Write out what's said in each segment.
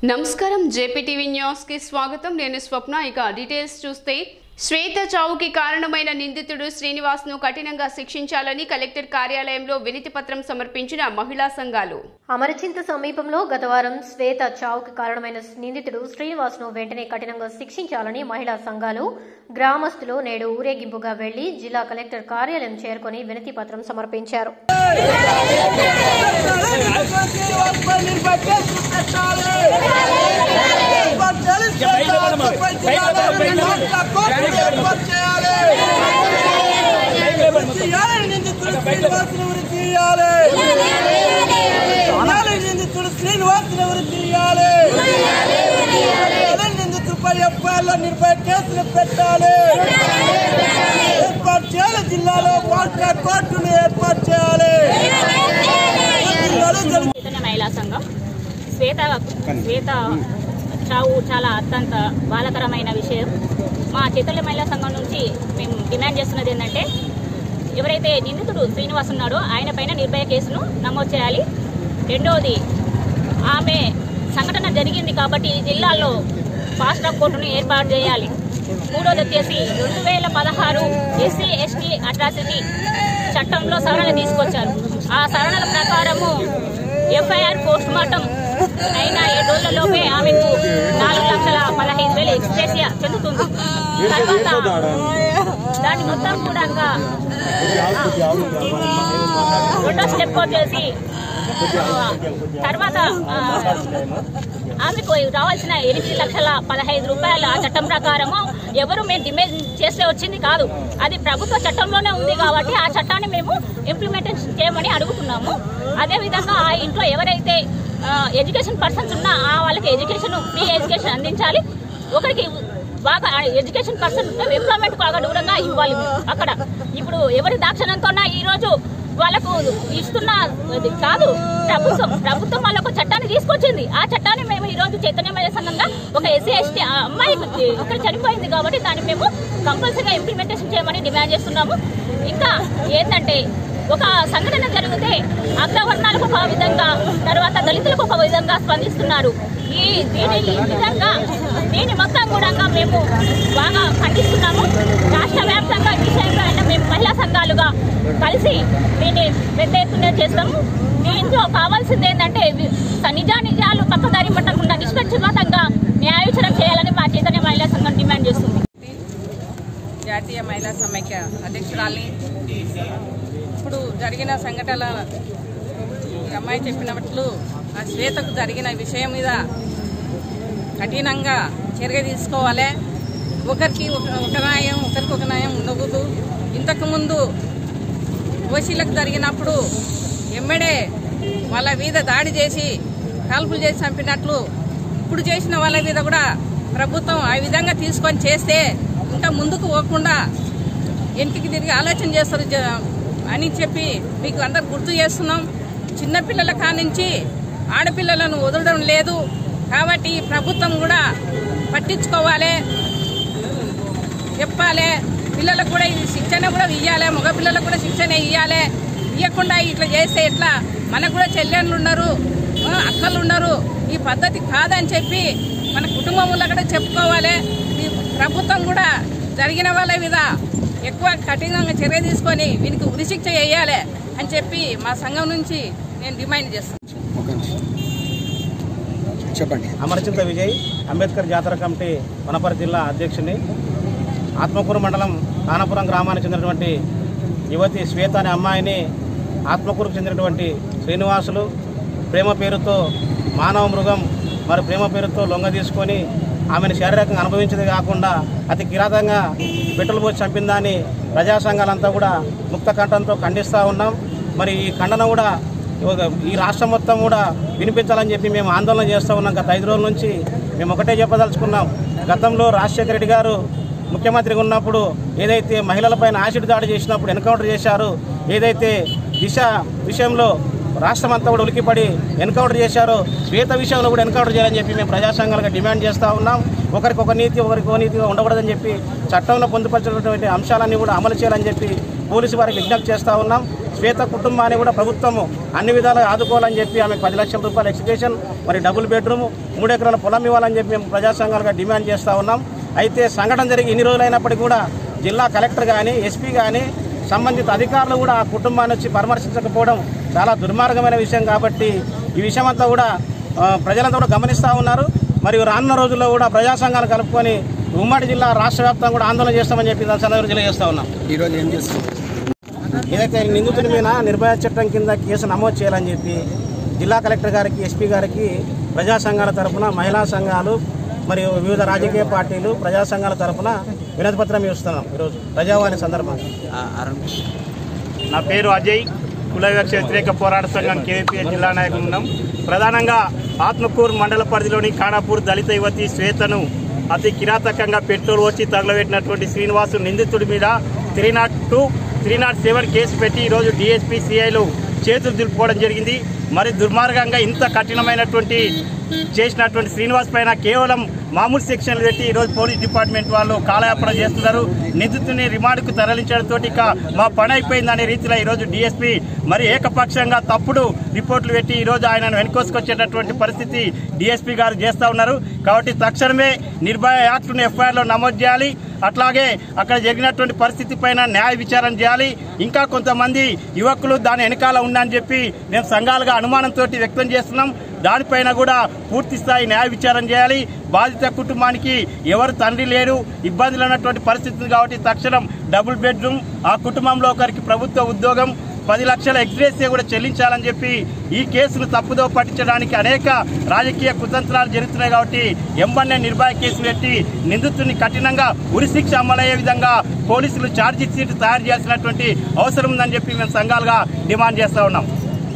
నమస్కారం JP TV news కి స్వాగతం నేను స్వప్న ఇక డీటెయిల్స్ చూస్తే శ్వేత చావుకి కారణమైన నిందితుడు శ్రీనివాస్ ను కఠినంగా శిక్షించాలని కలెక్టర్ కార్యాలయంలో వినతి పత్రం సమర్పించిన మహిళా సంఘాలు అమరచింత సమీపంలో గత వారం శ్వేత చావుకి కారణమైన నిందితుడు శ్రీనివాస్ ను వెంటనే కఠినంగా శిక్షించాలని మహిళా సంఘాలు గ్రామస్తులు నేడు ఊరేగింపుగా వెళ్లి జిల్లా కలెక్టర్ కార్యాలయం చేరుకొని వినతి పత్రం సమర్పించారు నిర్భయ కేసులు పెట్టాలి ఏర్పాటు చేయాలి జిల్లాలో పాల్టా కోర్టును ఏర్పాటు చేయాలి జిల్లాలో జరుగు- చైతన్య మహిళా సంఘం శ్వేత శ్వేత చావు చాలా అత్యంత బాధకరమైన విషయం మా చైతన్య మహిళా సంఘం నుంచి మేము డిమాండ్ చేస్తున్నది ఏంటంటే ఎవరైతే నిందితుడు శ్రీనివాస్ ఉన్నాడో ఆయన పైన నిర్భయ కేసును నమోదు చేయాలి రెండవది ఆమె సంఘటన జరిగింది కాబట్టి ఈ జిల్లాలో ఫాస్ట్ ట్రాక్ కోర్టును ఏర్పాటు చేయాలి మూడోది వచ్చేసి రెండు వేల పదహారు ఎస్సీ ఎస్టీ అట్రాసిటీ చట్టంలో సవరణ తీసుకొచ్చారు ఆ సవరణల ప్రకారము ఎఫ్ఐఆర్ పోస్ట్ మార్టం అయిన ఏడు రోజులలోపే ఆమెకు నాలుగు లక్షల పదహైదు వేలు ఎక్స్ప్రెసియా చెందుతుంది తర్వాత దాన్ని మొత్తం కూడా ఇంకా, ఆ, రెండో స్టెప్ వచ్చేసి ఆ, తర్వాత ఆ, ఆమెకు రావాల్సిన ఎనిమిది లక్షల పదహైదు రూపాయల ఆ చట్టం ప్రకారము ఎవరు మేము డిమాండ్ చేస్తే వచ్చింది కాదు అది ప్రభుత్వ చట్టంలోనే ఉంది కాబట్టి ఆ చట్టాన్ని మేము ఇంప్లిమెంటేషన్ చేయమని అడుగుతున్నాము అదేవిధంగా ఆ ఇంట్లో ఎవరైతే ఎడ్యుకేషన్ పర్సన్స్ ఉన్నా ఆ వాళ్ళకి ఎడ్యుకేషన్ ఫ్రీ ఎడ్యుకేషన్ అందించాలి ఒకరికి బాగా ఎడ్యుకేషన్ పర్సన్ ఎంప్లాయ్మెంట్ బాగా దూరంగా ఇవ్వాలి అక్కడ ఇప్పుడు ఎవరి దాక్షణంతో ఈ రోజు వాళ్ళకు ఇస్తున్న ఇది కాదు ప్రభుత్వం ప్రభుత్వం వాళ్ళకు చట్టాన్ని తీసుకొచ్చింది ఆ చట్టాన్ని మేము ఈ రోజు చైతన్యమయ సంఘంగా ఒక ఎస్సీ ఎస్టీ అమ్మాయి ఇక్కడ చనిపోయింది కాబట్టి దాన్ని మేము కంపల్సరీగా ఇంప్లిమెంటేషన్ చేయమని డిమాండ్ చేస్తున్నాము ఇంకా ఏంటంటే ఒక సంఘటన జరిగితే అగ్రవర్ణాలకు ఒక విధంగా తర్వాత దళితులకు ఒక విధంగా స్పందిస్తున్నారు ఈ దీని ఈ విధంగా దీని మొత్తం కూడా మేము బాగా ఖండిస్తున్నాము రాష్ట్ర వ్యాప్తంగా ఈ విషయంలో అయినా మేము మహిళా సంఘాలుగా కలిసి దీన్ని పెద్ద ఎత్తున చేస్తాము దీంట్లో కావాల్సింది ఏంటంటే వి- నిజా నిజాలు పక్కదారి పట్టకుండా నిష్పక్షపాతంగా న్యాయోచన చేయాలని మా చైతన్య మహిళా సంఘం డిమాండ్ చేస్తుంది జాతీయ మహిళా సమైక్య అధ్యక్షురాల్ని ఇప్పుడు జరిగిన సంఘటన ఈ అమ్మాయి చెప్పినట్లు ఆ శ్వేతకు జరిగిన విషయం మీద కఠినంగా చర్య తీసుకోవాలి ఒకరికి ఒక ఒక న్యాయం ఒకరికి ఒక న్యాయం ఉండకూడదు ఇంతకుముందు ఓసీలకు జరిగినప్పుడు ఎమ్మెడే వాళ్ళ మీద దాడి చేసి కాల్పులు చేసి చంపినట్లు ఇప్పుడు చేసిన వాళ్ళ మీద కూడా ప్రభుత్వం ఆ విధంగా తీసుకొని చేస్తే ఇంకా ముందుకు పోకుండా ఇంటికి తిరిగి ఆలోచన చేస్తారు జ- అని చెప్పి మీకు అందరు గుర్తు చేస్తున్నాం చిన్నపిల్లల కానించి ఆడపిల్లలను వదలడం లేదు కాబట్టి ఈ ప్రభుత్వం కూడా పట్టించుకోవాలి చెప్పాలి పిల్లలకు కూడా ఇది శిక్షణ కూడా ఇవ్వాలి మగ పిల్లలకు కూడా శిక్షణ ఇవ్వాలి ఇవ్వకుండా ఇట్లా చేస్తే ఎట్లా మనకు కూడా చెల్లెళ్ళు ఉన్నారు ఆ, అక్కలు ఉన్నారు ఈ పద్ధతి కాదని చెప్పి మన కుటుంబంలో కూడా చెప్పుకోవాలి ఈ ప్రభుత్వం కూడా జరిగిన వాళ్ళ మీద ఎక్కువ కఠినంగా చర్య తీసుకొని వీనికి ఉరిశిక్ష వేయాలి అని చెప్పి మా సంఘం నుంచి నేను డిమాండ్ చేస్తాను చెప్పండి అమరచింత విజయ్ అంబేద్కర్ జాతర కమిటీ వనపర్తి జిల్లా అధ్యక్షుని ఆత్మకూరు మండలం కానపురం గ్రామానికి చెందినటువంటి యువతి శ్వేత అనే అమ్మాయిని ఆత్మకూరుకు చెందినటువంటి శ్రీనివాసులు ప్రేమ పేరుతో మానవ మృగం మరి ప్రేమ పేరుతో లొంగ తీసుకొని ఆమెను శారీరకంగా అనుభవించేది కాకుండా అతి కిరాతంగా పెట్రోల్ పోసి చంపిందని ప్రజా సంఘాలంతా కూడా ముక్త కంఠంతో ఖండిస్తూ ఉన్నాం మరి ఈ ఖండన కూడా ఒక- ఈ రాష్ట్రం మొత్తం కూడా వినిపించాలని చెప్పి మేము ఆందోళన చేస్తూ ఉన్నాం గత ఐదు రోజుల నుంచి మేము ఒకటే చెప్పదలుచుకున్నాం గతంలో రాజశేఖర రెడ్డి గారు ముఖ్యమంత్రిగా ఉన్నప్పుడు ఏదైతే మహిళలపైన యాసిడ్ దాడి చేసినప్పుడు ఎన్కౌంటర్ చేశారు ఏదైతే దిశ విషయంలో రాష్ట్రం అంతా కూడా ఉలికిపడి ఎన్కౌంటర్ చేశారో శ్వేత విషయంలో కూడా ఎన్కౌంటర్ చేయాలని చెప్పి మేము ప్రజా సంఘాలుగా డిమాండ్ చేస్తూ ఉన్నాం ఒకరికి ఒక నీతి ఒకరికి ఒక నీతిగా ఉండకూడదని చెప్పి చట్టంలో పొందుపరిచినటువంటి అంశాలన్నీ కూడా అమలు చేయాలని చెప్పి పోలీసు వారికి విజ్ఞప్తి చేస్తూ ఉన్నాం శ్వేత కుటుంబాన్ని కూడా ప్రభుత్వం అన్ని విధాలుగా ఆదుకోవాలని చెప్పి ఆమెకు పది లక్షల రూపాయల ఎక్స్కేషన్ మరి డబుల్ బెడ్రూమ్ మూడు ఎకరాల పొలం ఇవ్వాలని చెప్పి మేము ప్రజా సంఘాలుగా డిమాండ్ చేస్తూ ఉన్నాం అయితే సంఘటన జరిగి ఇన్ని రోజులైనప్పటికీ కూడా జిల్లా కలెక్టర్ కానీ ఎస్పీ కానీ సంబంధిత అధికారులు కూడా ఆ కుటుంబాన్ని వచ్చి పరామర్శించకపోవడం చాలా దుర్మార్గమైన విషయం కాబట్టి ఈ విషయం అంతా కూడా ఆ, ప్రజలంతా కూడా గమనిస్తూ ఉన్నారు మరియు రానున్న రోజుల్లో కూడా ప్రజా సంఘాలు కలుపుకొని ఉమ్మడి జిల్లా రాష్ట్ర వ్యాప్తంగా కూడా ఆందోళన చేస్తామని చెప్పి దాని సందర్భంగా తెలియజేస్తా ఉన్నాం ఈరోజు ఏం చేస్తాం ఏదైతే నిందితుడి మీద నిర్భయ చట్టం కింద కేసు నమోదు చేయాలని చెప్పి జిల్లా కలెక్టర్ గారికి ఎస్పీ గారికి ప్రజా సంఘాల తరఫున మహిళా సంఘాలు మరియు వివిధ రాజకీయ పార్టీలు ప్రజా సంఘాల తరఫున వినతి పత్రం ఇస్తున్నాం ఈరోజు ప్రజావాణి సందర్భంగా నా పేరు అజయ్ కుల వివక్ష వ్యతిరేక పోరాట సంఘం కేవీపీ జిల్లా నాయకులు ఉన్నాం ప్రధానంగా ఆత్మకూరు మండల పరిధిలోని ఖానాపూర్ దళిత యువతి శ్వేతను అతి కిరాతకంగా పెట్రోల్ వచ్చి తగలబెట్టినటువంటి శ్రీనివాసు నిందితుడి మీద three naught two three naught seven case పెట్టి ఈరోజు డిఎస్పీ సిఐలు చేతులు దులుపుకోవడం జరిగింది మరి దుర్మార్గంగా ఇంత కఠినమైనటువంటి చేసినటువంటి శ్రీనివాస్ పైన కేవలం మామూలు సెక్షన్లు పెట్టి ఈరోజు పోలీస్ డిపార్ట్మెంట్ వాళ్ళు కాలయాపన చేస్తున్నారు నిందితుని రిమాండ్కు తరలించడంతో ఇక మా పని అయిపోయిందనే రీతిలో ఈరోజు డిఎస్పీ మరి ఏకపక్షంగా తప్పుడు రిపోర్టులు పెట్టి ఈరోజు ఆయనను వెనుకోసుకొచ్చేటటువంటి పరిస్థితి డిఎస్పీ గారు చేస్తూ ఉన్నారు కాబట్టి తక్షణమే నిర్భయ యాక్ట్ను ఎఫ్ఐఆర్లో నమోదు చేయాలి అట్లాగే అక్కడ జరిగినటువంటి పరిస్థితి పైన న్యాయ విచారణ చేయాలి ఇంకా కొంతమంది యువకులు దాని వెనకాల ఉందని చెప్పి మేము సంఘాలుగా అనుమానంతో వ్యక్తం చేస్తున్నాం దానిపైన కూడా పూర్తి స్థాయి న్యాయ విచారణ చేయాలి బాధిత కుటుంబానికి ఎవరు తండ్రి లేరు ఇబ్బందులు ఉన్నటువంటి పరిస్థితి ఉంది కాబట్టి తక్షణం డబుల్ బెడ్రూమ్ ఆ కుటుంబంలో ఒకరికి ప్రభుత్వ ఉద్యోగం పది లక్షల ఎక్స్గ్రేసియా కూడా చెల్లించాలని చెప్పి ఈ కేసును తప్పుదో పట్టించడానికి అనేక రాజకీయ కుతంత్రాలు జరుగుతున్నాయి కాబట్టి ఎంబన్నే నిర్భయ కేసు పెట్టి నిందితుడిని కఠినంగా ఉరిశిక్ష అమలయ్యే విధంగా పోలీసులు ఛార్జీ షీట్ తయారు చేయాల్సినటువంటి అవసరం ఉందని చెప్పి మేము సంఘాలుగా డిమాండ్ చేస్తా ఉన్నాం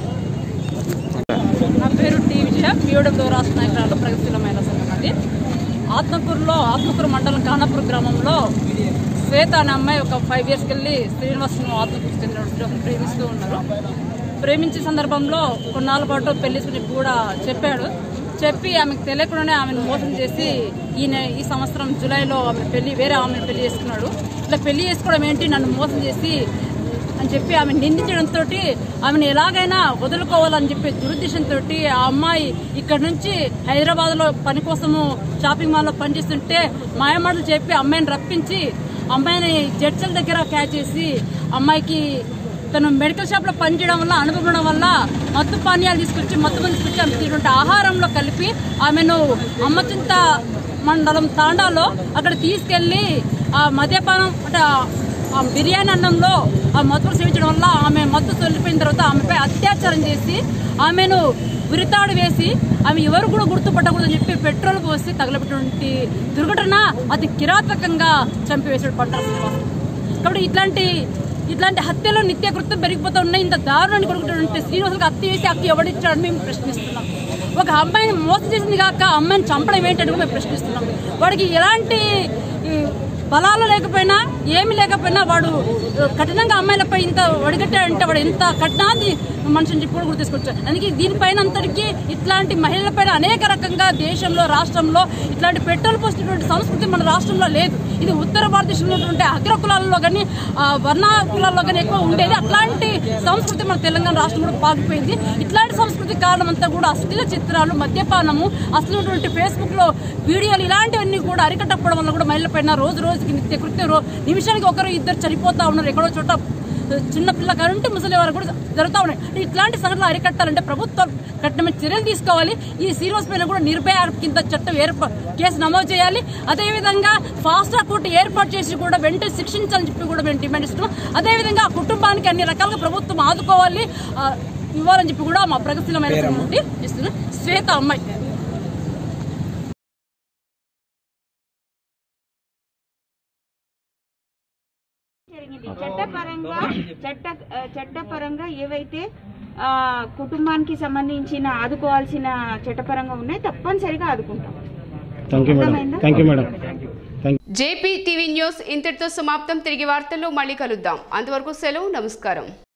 నా పేరు టీ విజయ పిఓడబ్ల్యూ రాష్ట్ర నాయకురాలు ప్రగతిశీల మహిళా సంఘం అది ఆత్మకూరులో ఆత్మకూరు మండలం కానాపూర్ గ్రామంలో శ్వేత అనే అమ్మాయి ఒక ఫైవ్ ఇయర్స్కి వెళ్ళి శ్రీనివాస్ను ఆత్మకూరుకు చెందిన వ్యక్తిని ప్రేమిస్తూ ఉన్నారు ప్రేమించే సందర్భంలో కొన్నాళ్ళ పాటు పెళ్లి గురించి కూడా చెప్పాడు చెప్పి ఆమెకు తెలియకుండానే ఆమెను మోసం చేసి ఈయన ఈ సంవత్సరం జూలైలో ఆమె పెళ్లి వేరే ఆమెను పెళ్లి చేసుకున్నాడు ఇట్లా పెళ్లి చేసుకోవడం ఏంటి నన్ను మోసం చేసి అని చెప్పి ఆమె నిందించడంతో ఆమెను ఎలాగైనా వదులుకోవాలని చెప్పి దురుద్దేశంతో ఆ అమ్మాయి ఇక్కడ నుంచి హైదరాబాద్ లో పని కోసము షాపింగ్ మాల్ లో పనిచేస్తుంటే మాయమాటలు చెప్పి అమ్మాయిని రప్పించి అమ్మాయిని జడ్చల దగ్గర క్యాచ్ చేసి అమ్మాయికి తను మెడికల్ షాప్ లో పనిచేయడం వల్ల అనుభవం వల్ల మత్తు పానీయాలు తీసుకొచ్చి మత్తు మంది తీసుకొచ్చి ఆమె తినేటువంటి ఆహారంలో కలిపి ఆమెను అమ్మచింత మండలం తాండాలో అక్కడ తీసుకెళ్లి ఆ మద్యపానం అంటే ఆ- ఆ బిర్యానీ అన్నంలో ఆ మత్తులు సేవించడం వల్ల ఆమె మత్తు తొలిపోయిన తర్వాత ఆమెపై అత్యాచారం చేసి ఆమెను ఉరితాడు వేసి ఆమె ఎవరు కూడా గుర్తుపట్టకూడదని చెప్పి పెట్రోల్ పోసి తగలబెట్టినటువంటి దుర్ఘటన అతి కిరాతకంగా చంపివేసాడు పంటల శ్రీనివాస్ కాబట్టి ఇట్లాంటి ఇట్లాంటి హత్యలు నిత్య కృత్యం పెరిగిపోతూ ఉన్నాయి ఇంత దారుణాన్ని కొడుకున్నటువంటి శ్రీనివాసులకు హత్య చేసి హక్కు ఎవడిచ్చాడని మేము ప్రశ్నిస్తున్నాం ఒక అమ్మాయిని మోసం చేసింది కాక ఆ అమ్మాయిని చంపడం ఏంటని కూడా మేము ప్రశ్నిస్తున్నాం వాడికి ఎలాంటి ఈ, బలాలు లేకపోయినా ఏమి లేకపోయినా వాడు ఆ, కఠినంగా అమ్మాయిలపై ఇంత వడిగట్టాడంటే వాడు ఎంత కఠినాది మనిషిని చెప్పి కూడా గుర్తు తీసుకొచ్చాడు అందుకే దీనిపైన అంతటికీ ఇట్లాంటి మహిళలపైన అనేక రకంగా దేశంలో రాష్ట్రంలో ఇట్లాంటి పెట్రోల్ పోసినటువంటి సంస్కృతి మన రాష్ట్రంలో లేదు ఇది ఉత్తర భారతదేశంలో ఉన్నటువంటి అగ్ర కులాలలో కానీ వర్ణ కులాల్లో కానీ ఎక్కువ ఉండేది అట్లాంటి సంస్కృతి మన తెలంగాణ రాష్ట్రం కూడా పాకిపోయింది ఇట్లాంటి సంస్కృతి కారణం అంతా కూడా అశ్లీల చిత్రాలు మద్యపానము అసలు ఫేస్బుక్ లో వీడియోలు ఇలాంటివన్నీ కూడా అరికట్టకపోవడం వల్ల కూడా మహిళలపైన రోజు రోజుకి నిత్య కృత్యం రో- నిమిషానికి ఒకరు ఇద్దరు చనిపోతా ఉన్నారు ఎక్కడో చోట చిన్న పిల్ల కంటే ముసలి వారు కూడా జరుగుతూ ఉన్నాయి అంటే ఇట్లాంటి సంఘటనలు అరికట్టాలంటే ప్రభుత్వం కఠినమైన చర్యలు తీసుకోవాలి ఈ శ్రీనివాస్ పైన కూడా నిర్భయ యాక్ట్ కింద చట్టం ఏర్పా కేసు నమోదు చేయాలి అదేవిధంగా ఫాస్ట్ ట్రాక్ కోర్టు ఏర్పాటు చేసి కూడా వెంటనే శిక్షించాలని చెప్పి కూడా మేము డిమాండ్ ఇస్తున్నాం అదేవిధంగా ఆ కుటుంబానికి అన్ని రకాలుగా ప్రభుత్వం ఆదుకోవాలి ఆ, ఇవ్వాలని చెప్పి కూడా మా ప్రగతిశీలమైన సంఘం నుండి ఇస్తున్నాం శ్వేత అమ్మాయి జరిగింది చట్టపరంగా చట్ట ఆ, చట్టపరంగా ఏవైతే ఆ, కుటుంబానికి సంబంధించిన ఆదుకోవాల్సిన చట్టపరంగా ఉన్నాయి తప్పనిసరిగా ఆదుకుంటాం థ్యాంక్ యూ మేడం అర్థమైందా? Thank you madam JP TV news ఇంతటితో సమాప్తం తిరిగి వార్తల్లో మళ్ళీ కలుద్దాం అంతవరకు సెలవు నమస్కారం